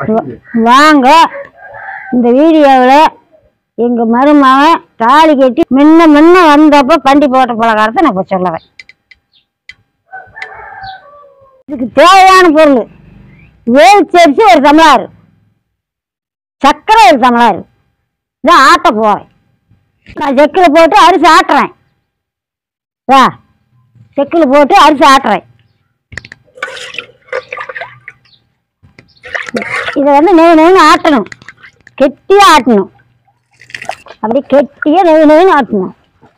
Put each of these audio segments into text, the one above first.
பசிக்குது. வாங்க இந்த வீடியோவில் எங்கள் மருமகன் தாலி கட்டி முன்ன முன்ன வந்தப்போ பண்டி போட்ட பலகாரத்தை நான் இப்போ சொல்லுவேன் இதுக்கு தேவையான பொருள் வேவிச்சரிசி ஒரு டம்ளார் சர்க்கரை ஒரு டம்ளார் இதான் ஆட்ட போகிறேன் நான் செக்கில் போட்டு அரிசி ஆட்டுறேன் வா செக்கில் போட்டு அரிசி ஆட்டுறேன் இதை வந்து நெய் நெய்னு ஆட்டணும் கெட்டியாக ஆட்டணும் அப்படி கெட்டியாக நெய் நெய்னு ஆட்டணும்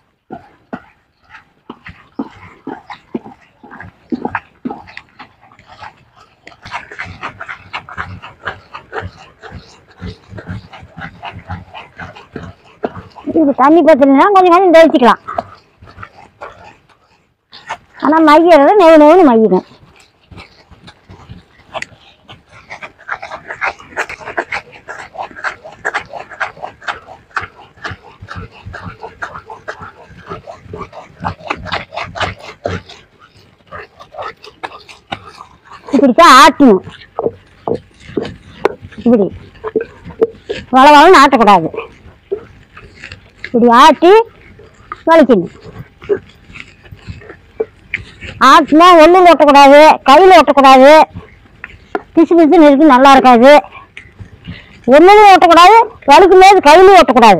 இது தண்ணி பத்தலைன்னா கொஞ்சம் கொஞ்சம் தெளிச்சிக்கலாம் ஆனால் மையறது நெய் நெய்னு மையணும் இப்படித்தான் ஆட்டணும் இப்படி வளவளன்னு ஆட்டக்கூடாது இப்படி ஆட்டி வலிக்கணும் ஆட்டினா ஒன்றும் ஓட்டக்கூடாது கையில் ஓட்டக்கூடாது பிசு பிசுன்னு இருக்கு நல்லா இருக்காது ஒன்றும் ஓட்டக்கூடாது வலிக்கும் போது கையிலும் ஓட்டக்கூடாது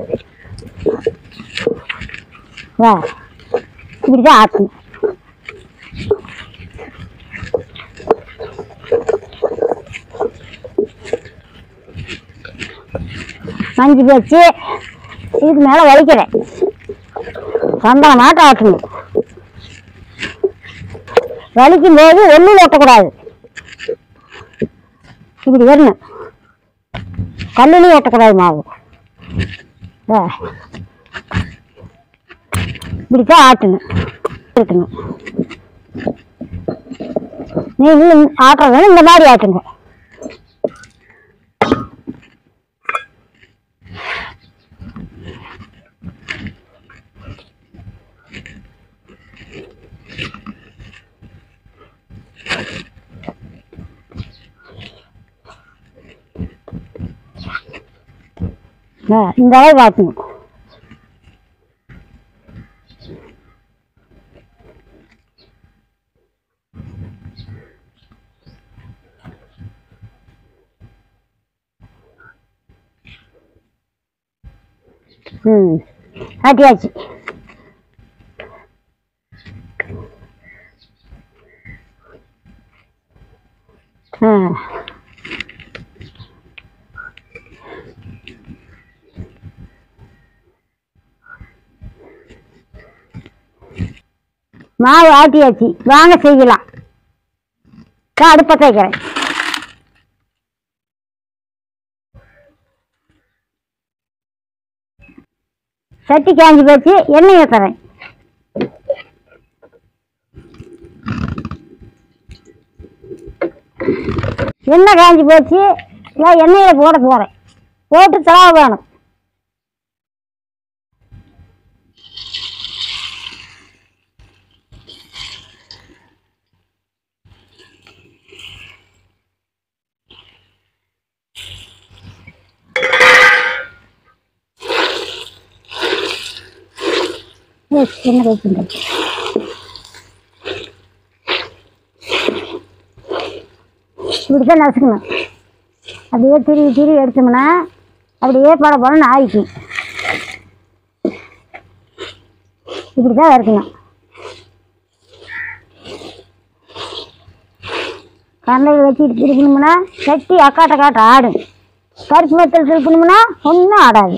வா இப்படி தான் ஆட்டணும் மஞ்சள் வச்சு இதுக்கு மேலே வலிக்கிறேன் சந்தன மாட்டம் ஆட்டணும் வலிக்கும் போது ஒன்றும் ஓட்டக்கூடாது இப்படி வரணும் கல்லுலையும் ஓட்டக்கூடாது மாவு ஆ. இப்படித்தான் ஆட்டணும் ஆட்டணும் நீங்களும் ஆட்டுறது இந்த மாதிரி ஆட்டுங்க ஆ, இந்த அளவு ஆட்டணும் ம் ஆட்டியாச்சு ஆ மாவு ஆட்டியாச்சு வாங்க செய்யலாம் நான் அடுப்பத்தை வைக்கிறேன் சட்டி காஞ்சி போச்சு எண்ணெய் ஊற்றுறேன் எண்ணெய் காஞ்சி போச்சு நான் எண்ணெயில் போட போகிறேன் போட்டு தலா வேணும் எஸ், எண்ணெய் வைக்கின்றேன் இப்படி தான் நசுக்கணும் அப்படியே திருவி திருவி எடுத்தோம்னா அப்படியே பட படன்னு ஆயிக்கும் இப்படி தான் இருக்கணும் கண்ணையில் வச்சுட்டு திருப்பணும்னா கட்டி அக்காட்ட காட்ட ஆடும் கருப்பு மெத்தல் திருப்பணும்னா ஒன்றும் ஆடாது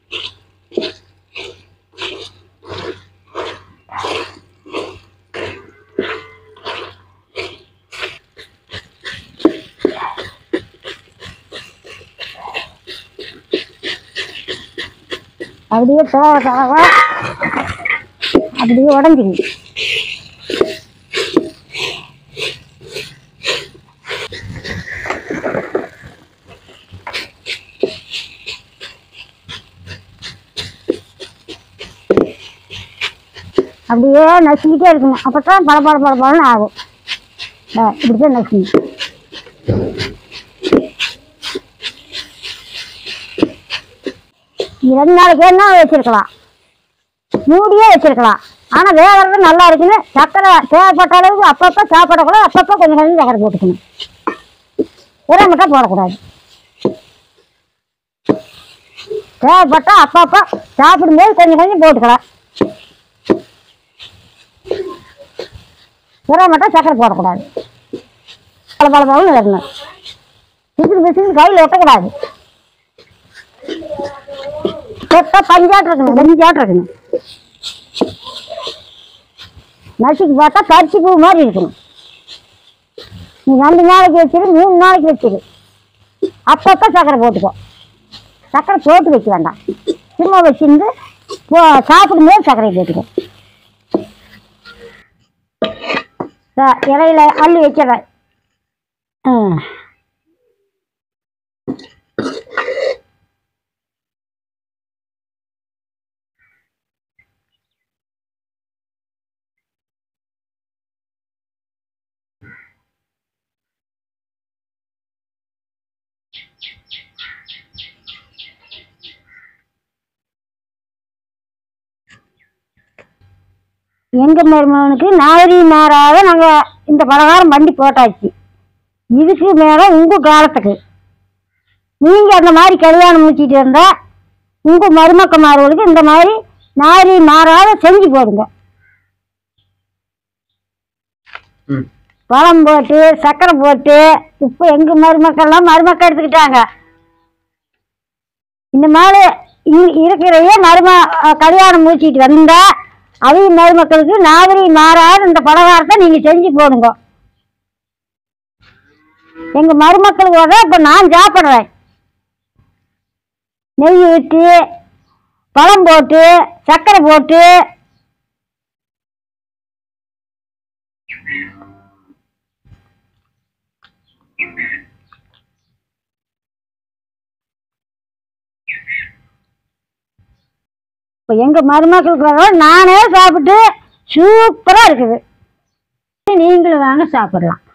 அப்படியே தோவ தோவ அப்படியே உடஞ்சிங்க அப்படியே நசுக்கிட்டே இருக்கணும் அப்போ தான் பல பல பல பலன்னு ஆகும் ஆ, இப்படி தான் நசுக்கணும் ரெண்டு நாளைக்கு என்ன வச்சிருக்கலாம் மூடியே வச்சிருக்கலாம் ஆனால் வேகிறது நல்லா இருக்குன்னு சக்கரை தேவைப்பட்ட அளவுக்கு அப்பப்போ சாப்பிடக்கூடாது அப்பப்போ கொஞ்சம் கொஞ்சம் சக்கரை போட்டுக்கணும் உரை மட்டும் போடக்கூடாது தேவைப்பட்டா அப்பப்போ சாப்பிடும்போது கொஞ்சம் கொஞ்சம் போட்டுக்கலாம் உரை மட்டும் சக்கரை போடக்கூடாது பல பல பழம் இருக்கணும் பிசுக்கு பிசுக்கு கையில் ஒட்டக்கூடாது தொட்டா பஞ்சாட்டு இருக்கணும் பஞ்சாட்டு இருக்கணும் நசுக்கு பார்த்தா பருத்தி பூ மாதிரி இருக்கணும் நீ ரெண்டு நாளைக்கு வச்சிரு மூணு நாளைக்கு வச்சிரு அப்பப்போ சக்கரை போட்டுக்கோ சக்கரை போட்டு வைக்க வேண்டாம் சும்மா வச்சிருந்து போ சாப்பிடும்போது சர்க்கரை போட்டுக்கோ ச- இலையில அள்ளி வைக்கிறேன் ஆ எங்க மருமகனுக்கு நாகரி மாறாத நாங்க இந்த பலகாரம் பண்ணி போட்டாச்சு இதுக்கு மேல உங்க காலத்துக்கு நீங்க அந்த மாதிரி கல்யாணம் முடிச்சிட்டு இருந்தா உங்க மருமக்கமார்களுக்கு இந்த மாதிரி நாரி மாறாத செஞ்சு போடுங்க ம் பழம் போட்டு சக்கரை போட்டு இப்போ எங்க மருமக்கள்லாம் மருமக்கள் எடுத்துக்கிட்டாங்க இந்த மாதிரி இ- இருக்கிறையே மரும அஹ், கல்யாணம் முடிச்சிட்டு வந்தா அவங்க மருமக்களுக்கு நாகரி மாறாத இந்த பலகாரத்தை நீங்க செஞ்சு போடுங்க எங்க மருமக்களுக்கு இப்ப நான் சாப்பிடுறேன் நெய் ஊற்றி பழம் போட்டு சக்கரை போட்டு இப்போ எங்க மருமக்களுக்கு வர நானே சாப்பிட்டு சூப்பரா இருக்குது நீங்களும் வாங்க சாப்பிடலாம்